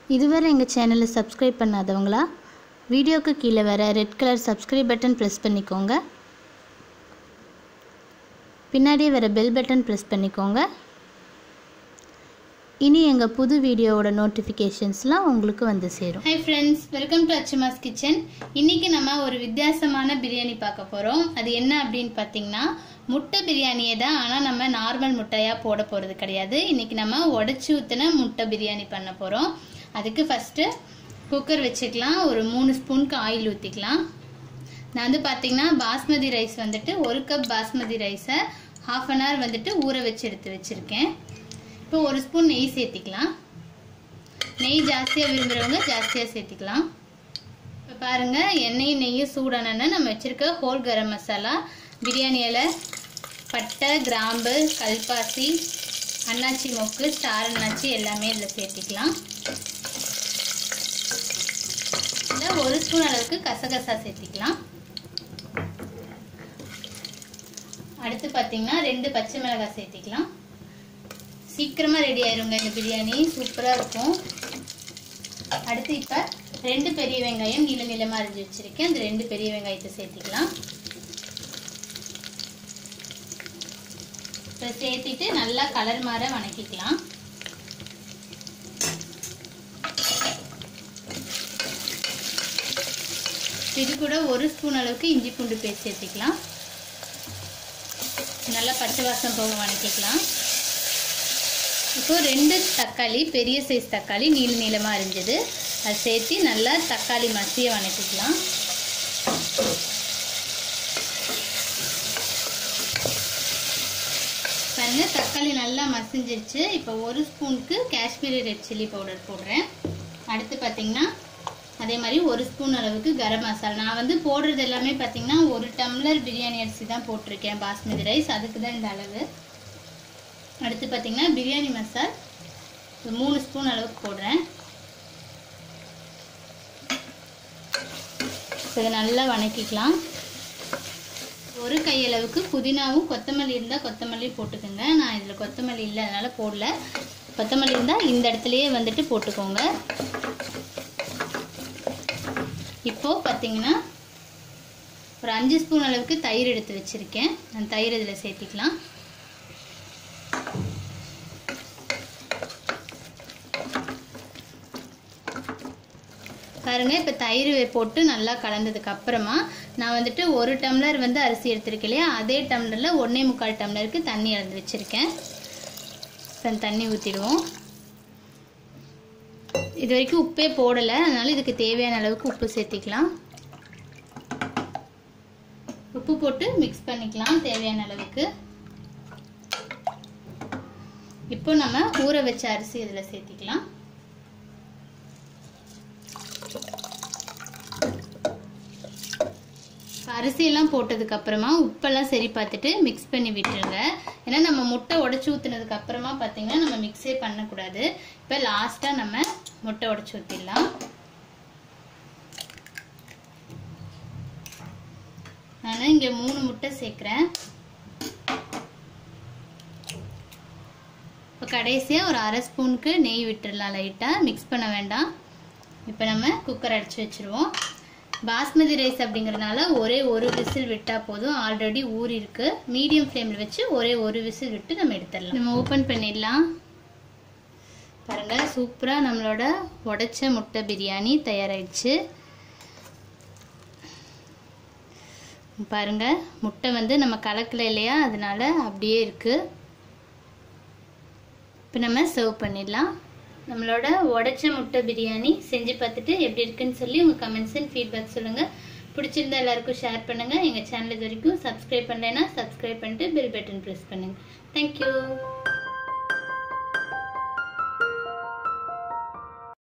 இதுவரை எங்கள் சேனலை சப்ஸ்கிரைப் பண்ணாதவங்களா வீடியோக்கு கீழே வர red colour subscribe button press பண்ணிக்கோங்க பின்னாடியே வர பெல் பட்டன் ப்ரெஸ் பண்ணிக்கோங்க இனி எங்கள் புது வீடியோவோட நோட்டிஃபிகேஷன்ஸ்லாம் உங்களுக்கு வந்து சேரும் hi friends welcome to Achumas kitchen இன்னைக்கு நம்ம ஒரு வித்தியாசமான பிரியாணி பார்க்க போகிறோம் அது என்ன அப்படின்னு பார்த்தீங்கன்னா முட்டை பிரியாணியே தான் ஆனால் நம்ம நார்மல் முட்டையாக போட போகிறது கிடையாது இன்னைக்கு நம்ம உடச்சி ஊற்றின முட்டை பிரியாணி பண்ண போகிறோம் அதுக்கு ஃபஸ்ட்டு குக்கர் வச்சுக்கலாம் ஒரு மூணு ஸ்பூனுக்கு ஆயில் ஊற்றிக்கலாம் நான் வந்து பார்த்தீங்கன்னா பாஸ்மதி ரைஸ் வந்துட்டு ஒரு கப் பாஸ்மதி ரைஸை ஹாஃப் அன் ஹவர் வந்துட்டு ஊற வச்சு எடுத்து வச்சுருக்கேன் இப்போ ஒரு ஸ்பூன் நெய் சேர்த்திக்கலாம் நெய் ஜாஸ்தியாக விரும்புகிறவங்க ஜாஸ்தியாக சேர்த்திக்கலாம் இப்போ பாருங்கள் எண்ணெயும் நெய்யும் சூடானோன்னா நம்ம வச்சுருக்க ஹோல் கரம் மசாலா பிரியாணி இலை பட்டை கிராம்பு கல்பாசி அன்னாச்சி மொக்கு ஸ்டார் அன்னாச்சி எல்லாமே இதில் சேர்த்திக்கலாம் இதில் ஒரு ஸ்பூன் அளவுக்கு கசகசா சேர்த்திக்கலாம் அடுத்து பார்த்தீங்கன்னா ரெண்டு பச்சை மிளகாய் சேர்த்திக்கலாம் சீக்கிரமாக ரெடி ஆயிருங்க இந்த பிரியாணி சூப்பராக இருக்கும் அடுத்து இப்போ ரெண்டு பெரிய வெங்காயம் நீள நீளமாக அரிஞ்சு வச்சுருக்கேன் அந்த ரெண்டு பெரிய வெங்காயத்தை சேர்த்திக்கலாம் இப்போ சேர்த்திட்டு நல்லா கலர் மாற வணக்கிக்கலாம் இது கூட ஒரு ஸ்பூன் அளவுக்கு இஞ்சி பூண்டு பேஸ்ட் சேர்த்திக்கலாம் நல்லா பச்சை வாசம் போக வணக்கிக்கலாம் இப்போ ரெண்டு தக்காளி பெரிய சைஸ் தக்காளி நீள நீளமாக அரிஞ்சது அது சேர்த்து நல்லா தக்காளி மசிய வணக்கிக்கலாம் பாருங்க தக்காளி நல்லா மசிஞ்சிருச்சு இப்போ ஒரு ஸ்பூனுக்கு காஷ்மீரி ரெட் சில்லி பவுடர் போடுறேன் அடுத்து பார்த்தீங்கன்னா அதே மாதிரி ஒரு ஸ்பூன் அளவுக்கு கரம் மசாலா நான் வந்து போடுறது எல்லாமே பார்த்தீங்கன்னா ஒரு டம்ளர் பிரியாணி அரிசி தான் போட்டிருக்கேன் பாஸ்மதி ரைஸ் அதுக்கு தான் இந்த அளவு அடுத்து பார்த்தீங்கன்னா பிரியாணி மசால் ஒரு மூணு ஸ்பூன் அளவுக்கு போடுறேன் இதை நல்லா வணக்கிக்கலாம் ஒரு கையளவுக்கு புதினாவும் கொத்தமல்லி இருந்தால் கொத்தமல்லி போட்டுக்கோங்க நான் இதில் கொத்தமல்லி இல்லை அதனால் போடல கொத்தமல்லி இருந்தால் இந்த இடத்துலையே வந்துட்டு போட்டுக்கோங்க இப்போது பார்த்தீங்கன்னா ஒரு அஞ்சு ஸ்பூன் அளவுக்கு தயிர் எடுத்து வச்சுருக்கேன் அந்த தயிர் இதில் சேர்த்திக்கலாம் பாருங்க இப்போ தயிர் போட்டு நல்லா கலந்ததுக்கு அப்புறமா நான் வந்துட்டு ஒரு டம்ளர் வந்து அரிசி எடுத்திருக்கேன் இல்லையா அதே டம்ளரில் ஒன்றே முக்கால் டம்ளருக்கு தண்ணி இறந்து வச்சுருக்கேன் இப்போ தண்ணி ஊற்றிடுவோம் இது வரைக்கும் உப்பே போடலை அதனால இதுக்கு தேவையான அளவுக்கு உப்பு சேர்த்திக்கலாம் உப்பு போட்டு மிக்ஸ் பண்ணிக்கலாம் தேவையான அளவுக்கு இப்போ நம்ம ஊற வச்ச அரிசி இதில் சேர்த்திக்கலாம் அரிசியெல்லாம் போட்டதுக்கு அப்புறமா உப்பெல்லாம் சரி பார்த்துட்டு மிக்ஸ் பண்ணி விட்டுருங்க ஏன்னா நம்ம முட்டை உடச்சி ஊற்றுனதுக்கு அப்புறமா பார்த்தீங்கன்னா நம்ம மிக்ஸே பண்ணக்கூடாது இப்போ லாஸ்ட்டாக நம்ம முட்டை உடச்சி ஊற்றிடலாம் நான் இங்கே மூணு முட்டை சேர்க்குறேன் இப்போ கடைசியாக ஒரு அரை ஸ்பூனுக்கு நெய் விட்டுடலாம் லைட்டாக மிக்ஸ் பண்ண வேண்டாம் இப்போ நம்ம குக்கர் அடித்து வச்சுருவோம் பாஸ்மதி ரைஸ் அப்படிங்கிறதுனால ஒரே ஒரு விசில் விட்டால் போதும் ஆல்ரெடி ஊறி இருக்கு மீடியம் ஃப்ளேமில் வச்சு ஒரே ஒரு விசில் விட்டு நம்ம எடுத்துடலாம் நம்ம ஓப்பன் பண்ணிடலாம் பாருங்க சூப்பராக நம்மளோட உடைச்ச முட்டை பிரியாணி தயாராகிடுச்சு பாருங்க முட்டை வந்து நம்ம கலக்கல இல்லையா அதனால அப்படியே இருக்கு இப்போ நம்ம சர்வ் பண்ணிடலாம் நம்மளோட உடச்ச முட்டை பிரியாணி செஞ்சு பார்த்துட்டு எப்படி இருக்குன்னு சொல்லி உங்கள் கமெண்ட்ஸ் அண்ட் ஃபீட்பேக் சொல்லுங்கள் பிடிச்சிருந்தா எல்லாருக்கும் ஷேர் பண்ணுங்கள் எங்கள் சேனல் இது வரைக்கும் சப்ஸ்கிரைப் பண்ணலைன்னா சப்ஸ்கிரைப் பண்ணிட்டு பெல் பட்டன் ப்ரெஸ் பண்ணுங்கள் தேங்க்யூ